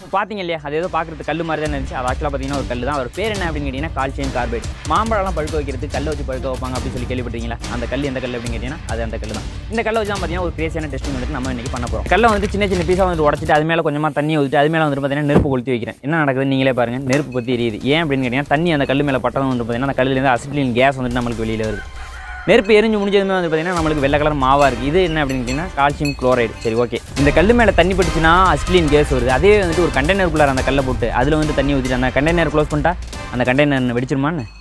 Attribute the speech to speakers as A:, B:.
A: பார்த்தீங்க இல்லையா அது ஏதோ பார்க்குறது கல் மாதிரி தான் இருந்துச்சு அது ஆக்சுவலாக பார்த்தீங்கன்னா ஒரு கல் தான் அவர் பேர் என்ன அப்படின்னு கேட்டிங்கன்னா கால்சியம் கார்பேட் மாம்பழம்லாம் பழுக்க வைக்கிறதுக்கு கல்லை வச்சு பழுக்க வைப்பாங்க அப்படின்னு சொல்லி கேள்விப்பட்டீங்களா அந்த கல் எந்த கல் அப்படின்னு கேட்டிங்கன்னா அது அந்த கல் தான் இந்த கல்லை வச்சு தான் பார்த்தீங்கன்னா ஒரு கிரேசியான டெஸ்டிங் வந்துட்டு நம்ம இன்னைக்கு பண்ண போகிறோம் கல்லை வந்து சின்ன சின்ன பீஸாக வந்து உடச்சிட்டு அது மேலே கொஞ்சமாக தண்ணி ஊற்றிட்டு அது மேலே வந்து பார்த்தீங்கன்னா நெருப்பு கொளுத்தி வைக்கிறேன் என்ன நடக்குது நீங்களே பாருங்க நெருப்பு பற்றி எரியுது ஏன் அப்படின்னு கேட்டிங்கன்னா தண்ணி அந்த கல் மேலே பட்டதும் வந்து பார்த்தீங்கன்னா அந்த கல்லுலேருந்து அசிட்லின் கேஸ் வந்துட்டு நம்மளுக்கு வெளியில் வருது நெருப்பு எரிஞ்சு முடிஞ்சதுமே வந்து பார்த்தீங்கன்னா நம்மளுக்கு வெள்ளை கலர் மாவாக இருக்குது இது என்ன அப்படின்னு கேட்டிங்கன்னா கால்சியம் குளோரைடு சரி ஓகே இந்த கல் மேலே தண்ணி பட்டுச்சுன்னா அஸ்லின் கேஸ் வருது அதே வந்துட்டு ஒரு கண்டெய்னருக்குள்ளார அந்த கல்லை போட்டு அதில் வந்து தண்ணி ஊற்றிட்டு அந்த கண்டெய்னர் க்ளோஸ் பண்ணிட்டா அந்த கண்டெய்னர் வெடிச்சிருமான்னு